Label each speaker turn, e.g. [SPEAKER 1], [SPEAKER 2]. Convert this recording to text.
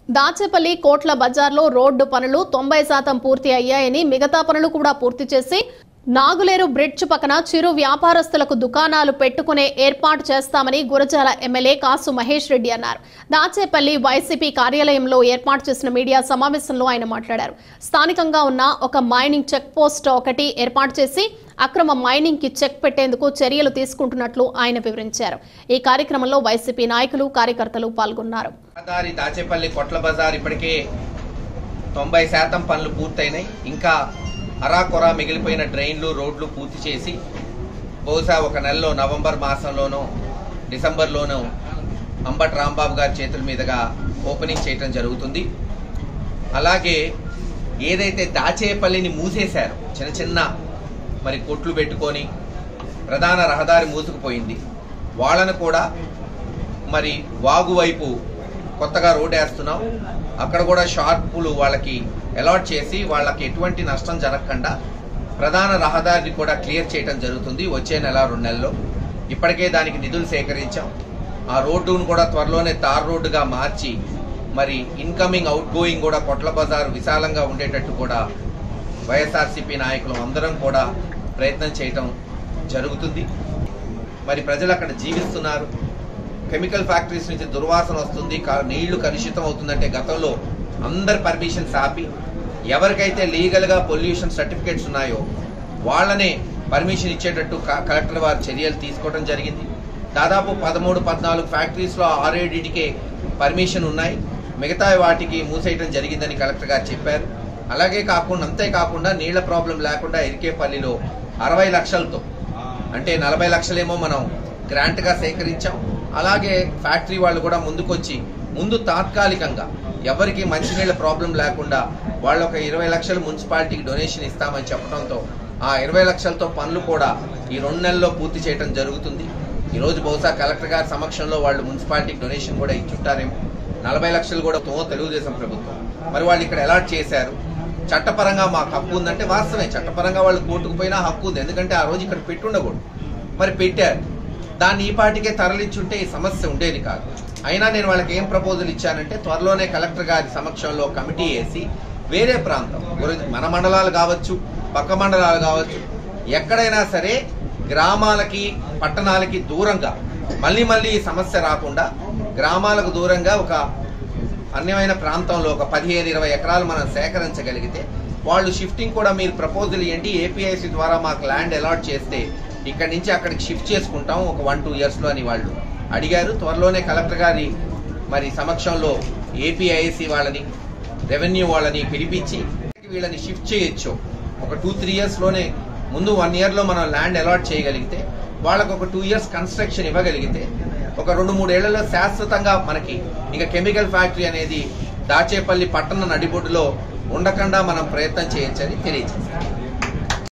[SPEAKER 1] దాచేపల్లి కోట్ల బజార్లో రోడ్డు పనులు తొంభై శాతం పూర్తి అయ్యాయని మిగతా పనులు కూడా పూర్తి చేసి నాగులేరు బ్రిడ్జ్ పక్కన చిరు వ్యాపారస్తులకు దుకాణాలు పెట్టుకునే ఏర్పాటు చేస్తామని గురజాల ఎమ్మెల్యే కాసు మహేష్ రెడ్డి అన్నారు దాచేపల్లి వైసీపీ కార్యాలయంలో ఏర్పాటు చేసిన మీడియా సమావేశంలో ఆయన మాట్లాడారు స్థానికంగా ఉన్న ఒక మైనింగ్ చెక్ పోస్ట్ ఒకటి ఏర్పాటు చేసి అక్రమ మైనింగ్ కి చెక్ పెట్టేందుకు చర్యలు తీసుకుంటున్నట్లు ఆయన వివరించారు ఈ కార్యక్రమంలో వైసీపీ నాయకులు కార్యకర్తలు పాల్గొన్నారు
[SPEAKER 2] రహదారి దాచేపల్లి కొట్ల బజార్ ఇప్పటికే తొంభై శాతం పనులు పూర్తయినాయి ఇంకా అరాకొరా మిగిలిపోయిన డ్రైన్లు రోడ్లు పూర్తి చేసి బహుశా ఒక నెలలో నవంబర్ మాసంలోనో డిసెంబర్లోనో అంబట్ రాంబాబు గారి చేతుల మీదుగా ఓపెనింగ్ చేయటం జరుగుతుంది అలాగే ఏదైతే దాచేపల్లిని మూసేశారో చిన్న చిన్న మరి కొట్లు పెట్టుకొని ప్రధాన రహదారి మూసుకుపోయింది వాళ్ళను కూడా మరి వాగు వైపు కొత్తగా రోడ్ వేస్తున్నాం అక్కడ కూడా షార్పులు వాళ్ళకి అలాట్ చేసి వాళ్ళకి ఎటువంటి నష్టం జరగకుండా ప్రధాన రహదారిని కూడా క్లియర్ చేయడం జరుగుతుంది వచ్చే నెల రెండు నెలల్లో ఇప్పటికే దానికి నిధులు సేకరించాం ఆ రోడ్డును కూడా త్వరలోనే తార్ రోడ్డుగా మార్చి మరి ఇన్కమింగ్ అవుట్ గోయింగ్ కూడా కొట్ల బజార్ విశాలంగా ఉండేటట్టు కూడా వైఎస్ఆర్సీపీ నాయకులు అందరం కూడా ప్రయత్నం చేయటం జరుగుతుంది మరి ప్రజలు అక్కడ జీవిస్తున్నారు కెమికల్ ఫ్యాక్టరీస్ నుంచి దుర్వాసన వస్తుంది క- నీళ్లు కలుషితం అవుతుందంటే గతంలో అందరి పర్మిషన్స్ ఆపి ఎవరికైతే లీగల్ గా పొల్యూషన్ సర్టిఫికేట్స్ ఉన్నాయో వాళ్ళనే పర్మిషన్ ఇచ్చేటట్టు క- కలెక్టర్ వారు చర్యలు తీసుకోవడం జరిగింది దాదాపు పదమూడు పద్నాలుగు ఫ్యాక్టరీస్ లో ఆర్ఏడికే పర్మిషన్ ఉన్నాయి మిగతా వాటికి మూసేయడం జరిగిందని కలెక్టర్ గారు చెప్పారు అలాగే కాకుండా అంతేకాకుండా నీళ్ల ప్రాబ్లం లేకుండా ఎరికేపల్లిలో అరవై లక్షలతో అంటే నలభై లక్షలేమో మనం గ్రాంట్ గా సేకరించాం అలాగే ఫ్యాక్టరీ వాళ్ళు కూడా ముందుకొచ్చి ముందు తాత్కాలికంగా ఎవరికి మంచినీళ్ళ ప్రాబ్లం లేకుండా వాళ్ళు ఒక ఇరవై లక్షలు మున్సిపాలిటీకి డొనేషన్ ఇస్తామని చెప్పడంతో ఆ ఇరవై లక్షలతో పనులు కూడా ఈ రెండు నెలల్లో పూర్తి చేయడం జరుగుతుంది ఈ రోజు బహుశా కలెక్టర్ గారి సమక్షంలో వాళ్ళు మున్సిపాలిటీకి డొనేషన్ కూడా ఇచ్చుంటారేమో నలభై లక్షలు కూడా తో తెలుగుదేశం ప్రభుత్వం మరి వాళ్ళు ఇక్కడ అలాట్ చేశారు చట్టపరంగా మాకు హక్కు ఉందంటే వాస్తవమే చట్టపరంగా వాళ్ళు కోర్టుకు పోయినా హక్కు ఉంది ఎందుకంటే ఆ రోజు ఇక్కడ పెట్టుండకూడదు మరి పెట్టారు దాన్ని ఈ పాటికే తరలించుంటే ఈ సమస్య ఉండేది కాదు అయినా నేను వాళ్ళకి ఏం ప్రపోజల్ ఇచ్చానంటే త్వరలోనే కలెక్టర్ గారి సమక్షంలో కమిటీ వేసి వేరే ప్రాంతం గురించి మన మండలాలు కావచ్చు పక్క మండలాలు కావచ్చు ఎక్కడైనా సరే గ్రామాలకి పట్టణాలకి దూరంగా మళ్ళీ మళ్ళీ ఈ సమస్య రాకుండా గ్రామాలకు దూరంగా ఒక అన్యమైన ప్రాంతంలో ఒక పదిహేను ఇరవై ఎకరాలు మనం సేకరించగలిగితే వాళ్ళు షిఫ్టింగ్ కూడా మీరు ప్రపోజల్ ఇవ్వండి ఏపీఐసి ద్వారా మాకు ల్యాండ్ అలాట్ చేస్తే ఇక్కడి నుంచి అక్కడికి షిఫ్ట్ చేసుకుంటాం ఒక వన్ టూ ఇయర్స్లో అని వాళ్ళు అడిగారు త్వరలోనే కలెక్టర్ గారి మరి సమక్షంలో ఏపీఐసి వాళ్ళని రెవెన్యూ వాళ్ళని పిలిపించి వీళ్ళని షిఫ్ట్ చేయొచ్చు ఒక టూ త్రీ ఇయర్స్లోనే ముందు వన్ ఇయర్లో మనం ల్యాండ్ అలాట్ చేయగలిగితే వాళ్ళకు ఒక టూ ఇయర్స్ కన్స్ట్రక్షన్ ఇవ్వగలిగితే ఒక రెండు మూడేళ్లలో శాశ్వతంగా మనకి ఇక కెమికల్ ఫ్యాక్టరీ అనేది దాచేపల్లి పట్టణ నడిబొడ్డులో ఉండకుండా మనం ప్రయత్నం చేయొచ్చని తెలియజేస్తాం